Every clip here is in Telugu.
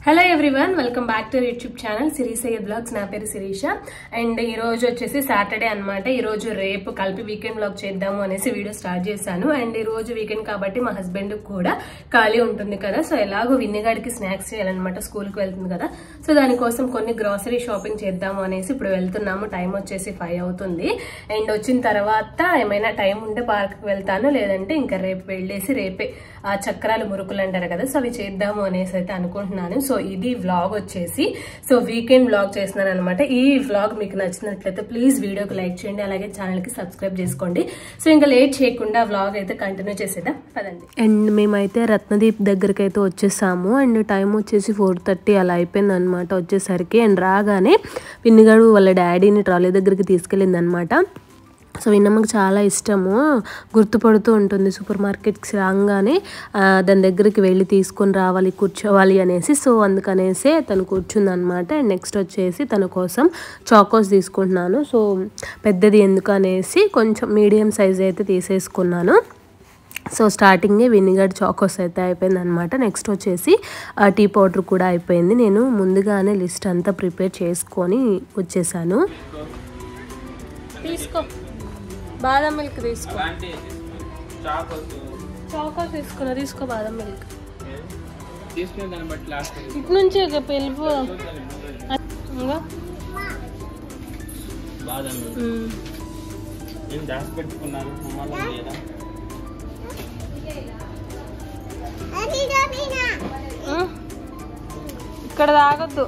Hello everyone welcome back to YouTube channel series అయ్యే బ్లాగ్స్ నా పేరు శిరీష అండ్ ఈ రోజు వచ్చేసి సాటర్డే అన్నమాట ఈ రోజు రేపు కలిపి వీకెండ్ బ్లాగ్ చేద్దాము అనేసి వీడియో స్టార్ట్ చేశాను అండ్ ఈ రోజు వీకెండ్ కాబట్టి మా హస్బెండ్ కూడా ఖాళీ ఉంటుంది కదా సో ఎలాగో విన్నగాడికి స్నాక్స్ చేయాలన్నమాట స్కూల్కి వెళ్తుంది కదా సో దానికోసం కొన్ని గ్రాసరీ షాపింగ్ చేద్దాము అనేసి ఇప్పుడు వెళ్తున్నాము టైం వచ్చేసి ఫైవ్ అవుతుంది అండ్ వచ్చిన తర్వాత ఏమైనా టైం ఉంటే పార్క్కి వెళ్తాను లేదంటే ఇంకా రేపు వెళ్ళేసి రేపే ఆ చక్రాలు మురుకులు అంటారు కదా సో అవి చేద్దాము అనేసి అయితే అనుకుంటున్నాను సో ఇది వ్లాగ్ వచ్చేసి సో వీకెండ్ వ్లాగ్ చేస్తున్నాను అనమాట ఈ వ్లాగ్ మీకు నచ్చినట్లయితే ప్లీజ్ వీడియోకి లైక్ చేయండి అలాగే ఛానల్ కి సబ్స్క్రైబ్ చేసుకోండి సో ఇంకా లేట్ చేయకుండా వ్లాగ్ అయితే కంటిన్యూ చేసేద్దాం పదండి అండ్ మేమైతే రత్నదీప్ దగ్గరికి అయితే వచ్చేసాము అండ్ టైం వచ్చేసి ఫోర్ థర్టీ అలా అయిపోయింది అనమాట వచ్చేసరికి అండ్ రాగానే పిన్నిగాడు వాళ్ళ డాడీని ట్రాలీ దగ్గరికి తీసుకెళ్ళింది అనమాట సో విన్నమ్మకి చాలా ఇష్టము గుర్తుపడుతూ ఉంటుంది సూపర్ మార్కెట్కి రాగానే ఆ, దాని దగ్గరికి వెళ్ళి తీసుకొని రావాలి కూర్చోవాలి అనేసి సో అందుకనేసే తను కూర్చుంది అనమాట అండ్ నెక్స్ట్ వచ్చేసి తన కోసం చాకోస్ తీసుకుంటున్నాను సో పెద్దది ఎందుకు అనేసి కొంచెం మీడియం సైజ్ అయితే తీసేసుకున్నాను సో స్టార్టింగే వినిగర్ చాకోస్ అయితే అయిపోయింది అనమాట నెక్స్ట్ వచ్చేసి ఆ, టీ పౌడర్ కూడా అయిపోయింది నేను ముందుగానే లిస్ట్ అంతా ప్రిపేర్ చేసుకొని వచ్చేసాను తీసుకో బాదం మిల్క్ తీసుకో అలాంటి చాకోస్ చాకోస్ తీసుకున్నా తీసుకో బాదం మిల్క్ తీసుకునే దాన్ని బట్టి లాస్ట్ ఇటు నుంచి ఒక పిలుపు ఇంకా బాదం మ్మ్. నేను దాచి పెట్టుకున్నాను మమ్మల్ని లేదా ఆ? ఇక్కడ తాగొద్దు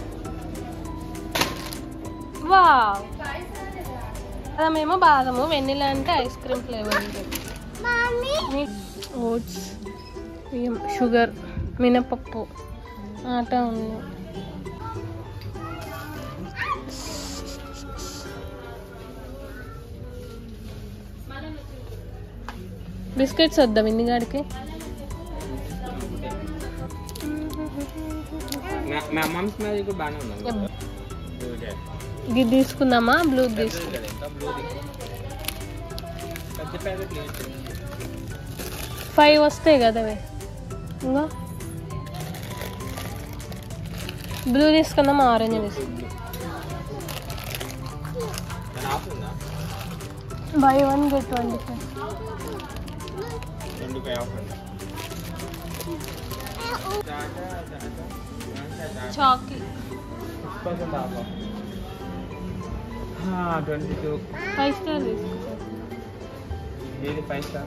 వా బాదమేమో బాదము వెన్నెల అంటే ఐస్ క్రీమ్ ఫ్లేవర్ ఉంటుంది ఓట్స్ బియ్యం షుగర్ మినపప్పు ఆట ఉంది బిస్కెట్స్ వద్దా విన్నిగాడికి మా మమ్స్ మీద కూడా బాగానే ఉన్నాను ఇది తీసుకుందామా బ్లూ తీసుకుందాం ఇంకా బ్లూ పెద్ద ప్యాకెట్ లేదు ఫైవ్ వస్తాయి కదా అవి ఇంకా బ్లూ తీసుకుందామా ఆరెంజ్ తీసుకుందాం దాని ఆఫ్ ఉందా buy one get twenty five twenty five off ఉంది చాకీ percent off twenty two five star తీసుకో ఏది ఫైవ్ స్టార్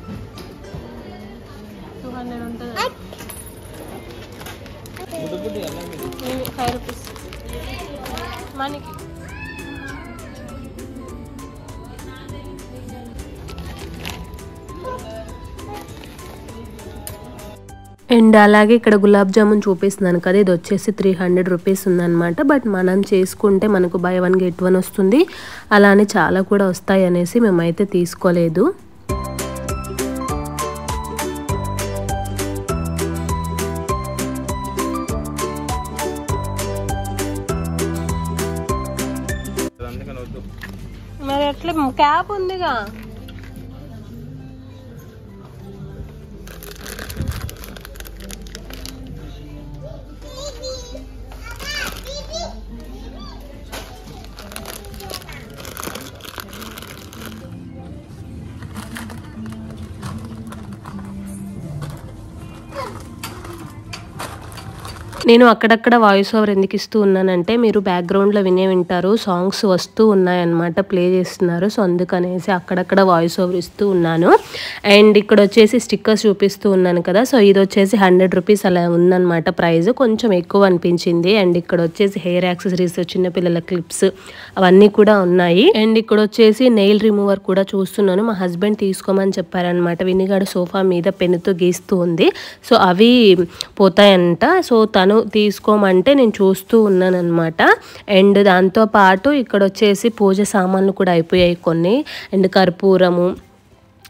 టూ హండ్రెడ్ ఉంటుంది బుడ్డి బుడ్డి ఎలా మీరు ఫైవ్ రూపీస్ మనకి అండ్ అలాగే ఇక్కడ గులాబ్ జామున్ చూపిస్తున్నాను కదా ఇది వచ్చేసి త్రీ హండ్రెడ్ రూపీస్ ఉందన్నమాట బట్ మనం చేసుకుంటే మనకు బై వన్ గెట్ వన్ వస్తుంది అలానే చాలా కూడా వస్తాయి అనేసి మేమైతే తీసుకోలేదు అందుకని వద్దు మరి ఎట్లా క్యాప్ ఉందిగా నేను అక్కడక్కడ వాయిస్ ఓవర్ ఎందుకు ఇస్తూ ఉన్నానంటే మీరు బ్యాక్గ్రౌండ్లో వినే వింటారు సాంగ్స్ వస్తూ ఉన్నాయన్నమాట ప్లే చేస్తున్నారు సో అందుకనేసి అక్కడక్కడ వాయిస్ ఓవర్ ఇస్తూ ఉన్నాను అండ్ ఇక్కడ వచ్చేసి స్టిక్కర్స్ చూపిస్తూ ఉన్నాను కదా సో ఇది వచ్చేసి హండ్రెడ్ రూపీస్ అలా ఉందన్నమాట ప్రైస్ కొంచెం ఎక్కువ అనిపించింది అండ్ ఇక్కడ వచ్చేసి హెయిర్ యాక్సెసరీస్ చిన్నపిల్లల క్లిప్స్ అవన్నీ కూడా ఉన్నాయి అండ్ ఇక్కడ వచ్చేసి నెయిల్ రిమూవర్ కూడా చూస్తున్నాను మా హస్బెండ్ తీసుకోమని చెప్పారనమాట వినిగాడు సోఫా మీద పెన్నుతో గీస్తూ ఉంది సో అవి పోతాయంట సో తను తీసుకోమంటే నేను చూస్తూ ఉన్నాను అనమాట అండ్ దాంతో పాటు ఇక్కడ వచ్చేసి పూజ సామాన్లు కూడా అయిపోయాయి కొన్ని అండ్ కర్పూరము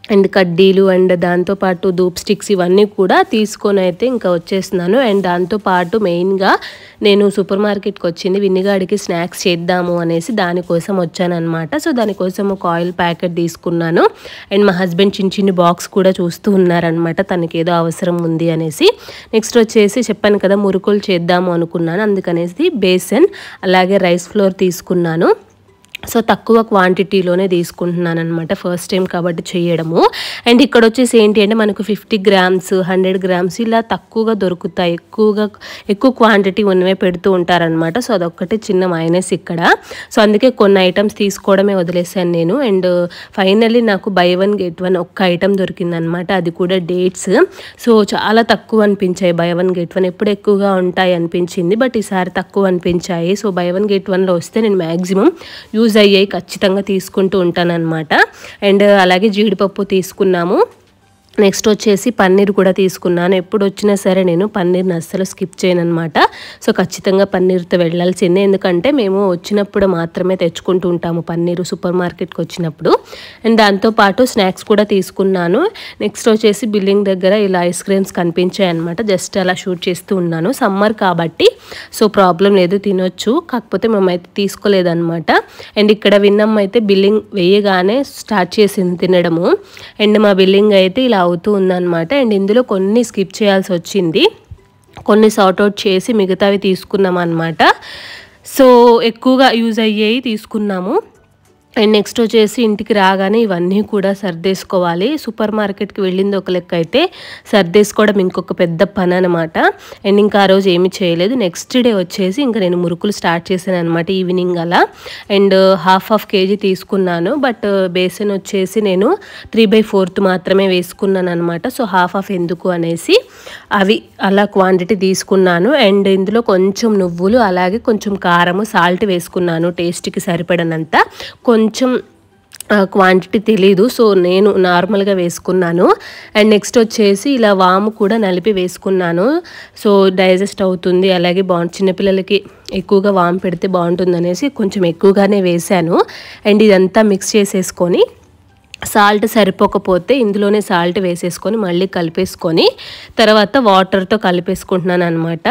అండ్ కడ్డీలు అండ్ దాంతోపాటు ధూప్ స్టిక్స్ ఇవన్నీ కూడా తీసుకొని అయితే ఇంకా వచ్చేస్తున్నాను అండ్ దాంతోపాటు మెయిన్గా నేను సూపర్ మార్కెట్కి వచ్చింది విన్నిగాడికి స్నాక్స్ చేద్దాము అనేసి దానికోసం వచ్చానమాట సో దానికోసం ఒక ఆయిల్ ప్యాకెట్ తీసుకున్నాను అండ్ మా హస్బెండ్ చిన్న చిన్న బాక్స్ కూడా చూస్తూ ఉన్నారనమాట తనకి ఏదో అవసరం ఉంది అనేసి నెక్స్ట్ వచ్చేసి చెప్పాను కదా మురుకులు చేద్దాము అనుకున్నాను అందుకనేసి బేసన్ అలాగే రైస్ ఫ్లోర్ తీసుకున్నాను సో తక్కువ క్వాంటిటీలోనే తీసుకుంటున్నాను అనమాట ఫస్ట్ టైం కాబట్టి చేయడము అండ్ ఇక్కడ వచ్చేసి ఏంటి అంటే మనకు ఫిఫ్టీ గ్రామ్స్ హండ్రెడ్ గ్రామ్స్ ఇలా తక్కువగా దొరుకుతాయి ఎక్కువగా ఎక్కువ క్వాంటిటీ ఉన్నవే పెడుతూ ఉంటారనమాట సో అదొక్కటి చిన్న మైనస్ ఇక్కడ సో అందుకే కొన్ని ఐటమ్స్ తీసుకోవడమే వదిలేసాను నేను అండ్ ఫైనల్లీ నాకు బై వన్ గెట్ వన్ ఒక్క ఐటమ్ దొరికిందనమాట అది కూడా డేట్స్ సో చాలా తక్కువ అనిపించాయి బై వన్ గెట్ వన్ ఎప్పుడు ఎక్కువగా ఉంటాయి అనిపించింది బట్ ఈసారి తక్కువ అనిపించాయి సో బై వన్ గెట్ వన్లో వస్తే నేను మ్యాక్సిమం యూజ్ అయ్యాయి ఖచ్చితంగా తీసుకుంటూ ఉంటానన్నమాట అండ్ అలాగే జీడిపప్పు తీసుకున్నాము నెక్స్ట్ వచ్చేసి పన్నీర్ కూడా తీసుకున్నాను ఎప్పుడు వచ్చినా సరే నేను పన్నీర్ని అస్సలు స్కిప్ చేయను అనమాట సో ఖచ్చితంగా పన్నీర్తో వెళ్ళాల్సిందే ఎందుకంటే మేము వచ్చినప్పుడు మాత్రమే తెచ్చుకుంటూ ఉంటాము పన్నీరు సూపర్ మార్కెట్కి వచ్చినప్పుడు అండ్ దాంతోపాటు స్నాక్స్ కూడా తీసుకున్నాను నెక్స్ట్ వచ్చేసి బిల్డింగ్ దగ్గర ఇలా ఐస్ క్రీమ్స్ కనిపించాయి అనమాట జస్ట్ అలా షూట్ చేస్తూ ఉన్నాను సమ్మర్ కాబట్టి సో ప్రాబ్లం లేదు తినొచ్చు కాకపోతే మేమైతే తీసుకోలేదన్నమాట అండ్ ఇక్కడ విన్నమ్మ అయితే బిల్లింగ్ వేయగానే స్టార్ట్ చేసింది తినడము అండ్ మా బిల్లింగ్ అయితే ఇలా అవుతూ ఉందన్నమాట అండ్ ఇందులో కొన్ని స్కిప్ చేయాల్సి వచ్చింది కొన్ని సార్ట్ అవుట్ చేసి మిగతావి తీసుకున్నాం అనమాట సో ఎక్కువగా యూజ్ అయ్యేవి తీసుకున్నాము అండ్ నెక్స్ట్ వచ్చేసి ఇంటికి రాగానే ఇవన్నీ కూడా సర్దేసుకోవాలి సూపర్ మార్కెట్కి వెళ్ళింది ఒక లెక్క అయితే సర్దేసుకోవడం ఇంకొక పెద్ద పని అనమాట అండ్ ఇంకా ఆ రోజు ఏమీ చేయలేదు నెక్స్ట్ డే వచ్చేసి ఇంకా నేను మురుకులు స్టార్ట్ చేశాను అనమాట ఈవినింగ్ అలా అండ్ హాఫ్ హాఫ్ కేజీ తీసుకున్నాను బట్ బేసన్ వచ్చేసి నేను త్రీ బై ఫోర్త్ మాత్రమే వేసుకున్నాను అనమాట సో హాఫ్ హాఫ్ ఎందుకు అనేసి అవి అలా క్వాంటిటీ తీసుకున్నాను అండ్ ఇందులో కొంచెం నువ్వులు అలాగే కొంచెం కారము సాల్ట్ వేసుకున్నాను టేస్ట్కి సరిపడనంత కొంచెం క్వాంటిటీ తెలీదు సో నేను నార్మల్గా వేసుకున్నాను అండ్ నెక్స్ట్ వచ్చేసి ఇలా వాము కూడా నలిపి వేసుకున్నాను సో డైజెస్ట్ అవుతుంది అలాగే బాగుంది చిన్నపిల్లలకి ఎక్కువగా వాము పెడితే బాగుంటుంది అనేసి కొంచెం ఎక్కువగానే వేశాను అండ్ ఇదంతా మిక్స్ చేసేసుకొని సాల్ట్ సరిపోకపోతే ఇందులోనే సాల్ట్ వేసేసుకొని మళ్ళీ కలిపేసుకొని తర్వాత వాటర్తో కలిపేసుకుంటున్నాను అనమాట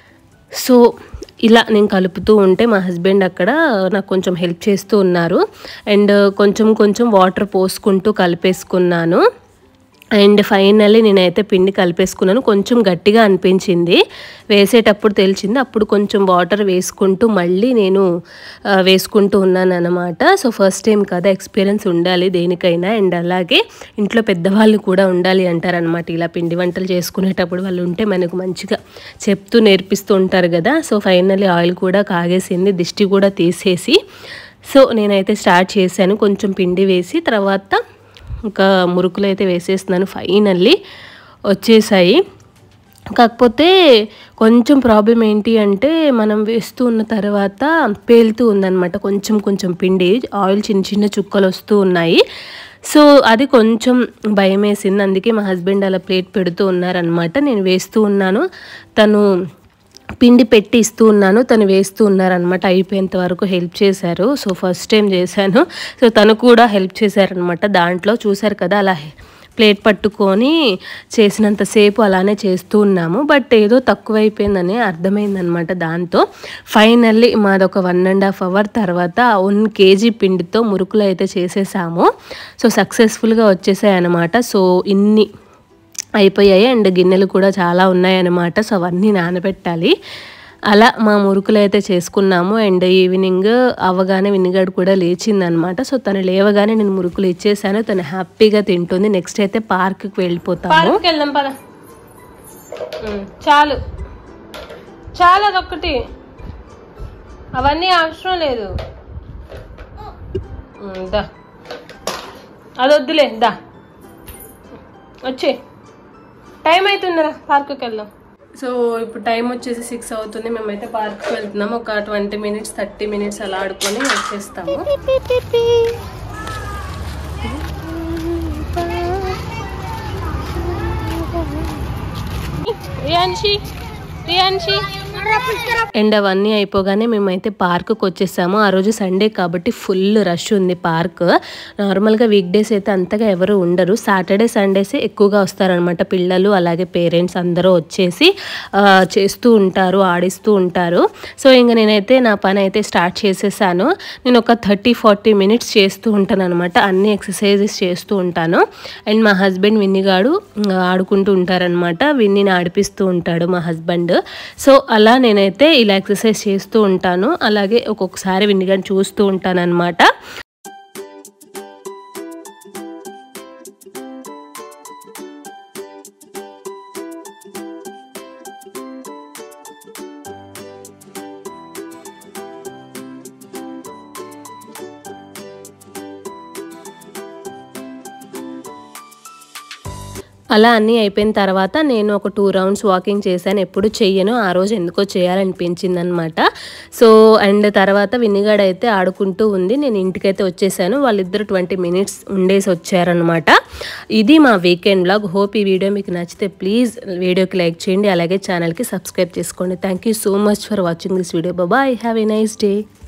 సో ఇలా నేను కలుపుతూ ఉంటే మా హస్బెండ్ అక్కడ నాకు కొంచెం హెల్ప్ చేస్తూ ఉన్నారు అండ్ కొంచెం కొంచెం వాటర్ పోసుకుంటూ కలిపేసుకున్నాను అండ్ ఫైనల్లీ నేనైతే పిండి కలిపేసుకున్నాను కొంచెం గట్టిగా అనిపించింది వేసేటప్పుడు తెలిసింది అప్పుడు కొంచెం వాటర్ వేసుకుంటూ మళ్ళీ నేను ఆ, వేసుకుంటూ ఉన్నాను అనమాట సో ఫస్ట్ టైం కదా ఎక్స్పీరియన్స్ ఉండాలి దేనికైనా అండ్ అలాగే ఇంట్లో పెద్దవాళ్ళు కూడా ఉండాలి అంటారనమాట ఇలా పిండి వంటలు చేసుకునేటప్పుడు వాళ్ళు ఉంటే మనకు మంచిగా చెప్తూ నేర్పిస్తూ ఉంటారు కదా సో ఫైనల్లీ ఆయిల్ కూడా కాగేసింది దిష్టి కూడా తీసేసి సో నేనైతే స్టార్ట్ చేశాను కొంచెం పిండి వేసి తర్వాత ఇంకా మురుకులు అయితే వేసేస్తున్నాను ఫైనల్లీ వచ్చేసాయి కాకపోతే కొంచెం ప్రాబ్లం ఏంటి అంటే మనం వేస్తూ ఉన్న తర్వాత పేలుతూ ఉందన్నమాట కొంచెం కొంచెం పిండి ఆయిల్ చిన్న చిన్న చుక్కలు వస్తూ ఉన్నాయి సో అది కొంచెం భయం వేసింది అందుకే మా హస్బెండ్ అలా ప్లేట్ పెడుతూ ఉన్నారనమాట నేను వేస్తూ ఉన్నాను తను పిండి పెట్టి ఇస్తూ ఉన్నాను తను వేస్తూ ఉన్నారనమాట అయిపోయేంత వరకు హెల్ప్ చేశారు సో ఫస్ట్ టైం చేశాను సో తను కూడా హెల్ప్ చేశారనమాట దాంట్లో చూశారు కదా అలా ప్లేట్ పట్టుకొని చేసినంతసేపు అలానే చేస్తూ ఉన్నాము బట్ ఏదో తక్కువైపోయిందని అర్థమైందనమాట దాంతో ఫైనల్లీ మాది ఒక వన్ అండ్ హాఫ్ అవర్ తర్వాత వన్ కేజీ పిండితో మురుకులు అయితే చేసేసాము సో సక్సెస్ఫుల్గా వచ్చేసాయి అనమాట సో ఇన్ని అయిపోయాయి అండ్ గిన్నెలు కూడా చాలా ఉన్నాయన్నమాట సో అవన్నీ నానబెట్టాలి అలా మా మురుకులు అయితే చేసుకున్నాము అండ్ ఈవినింగ్ అవ్వగానే వినిగాడు కూడా లేచిందనమాట సో తను లేవగానే నేను మురుకులు ఇచ్చేసాను తను హ్యాపీగా తింటుంది నెక్స్ట్ అయితే పార్క్కి వెళ్ళిపోతాము పార్క్కి వెళ్దాం పద ఉమ్, చాలు చాలు అదొక్కటి అవన్నీ అవసరం లేదు ఉమ్, దా అది వద్దులే దా వచ్చే టైం అవుతుందిరా పార్క్కి వెళ్దాం సో ఇప్పుడు టైం వచ్చేసి సిక్స్ అవుతుంది మేమైతే పార్క్కి వెళ్తున్నాం ఒక ట్వంటీ మినిట్స్ థర్టీ మినిట్స్ అలా ఆడుకొని వచ్చేస్తాము రియాన్షి రియాన్షి అండ్ అవన్నీ అయిపోగానే మేమైతే పార్క్కి వచ్చేసాము ఆ రోజు సండే కాబట్టి ఫుల్ రష్ ఉంది పార్క్ నార్మల్గా వీక్ డేస్ అయితే అంతగా ఎవరు ఉండరు సాటర్డే సండేస్ ఎక్కువగా వస్తారనమాట పిల్లలు అలాగే పేరెంట్స్ అందరూ వచ్చేసి ఆ, చేస్తూ ఉంటారు ఆడిస్తూ ఉంటారు సో ఇంకా నేనైతే నా పని అయితే స్టార్ట్ చేసేసాను నేను ఒక థర్టీ ఫార్టీ మినిట్స్ చేస్తూ ఉంటాను అనమాట అన్ని ఎక్సర్సైజెస్ చేస్తూ ఉంటాను అండ్ మా హస్బెండ్ విన్నిగాడు ఆ, ఆడుకుంటూ ఉంటారనమాట విన్నీని ఆడిపిస్తూ ఉంటాడు మా హస్బెండ్ సో అలా నేనైతే ఇలా ఎక్సర్సైజ్ చేస్తూ ఉంటాను అలాగే ఒక్కొక్కసారి విన్నిగాని చూస్తూ ఉంటాను అనమాట అలా అన్నీ అయిపోయిన తర్వాత నేను ఒక టూ రౌండ్స్ వాకింగ్ చేశాను ఎప్పుడు చెయ్యను ఆ రోజు ఎందుకో చేయాలనిపించింది అనమాట సో అండ్ తర్వాత వినిగాడ్ అయితే ఆడుకుంటూ ఉంది నేను ఇంటికైతే వచ్చేసాను వాళ్ళిద్దరు ట్వంటీ మినిట్స్ ఉండేసి వచ్చారనమాట ఇది మా వీకెండ్ బ్లాగ్ హోప్ ఈ వీడియో మీకు నచ్చితే ప్లీజ్ వీడియోకి లైక్ చేయండి అలాగే ఛానల్కి సబ్స్క్రైబ్ చేసుకోండి thank you so much for watching this video bye have a nice day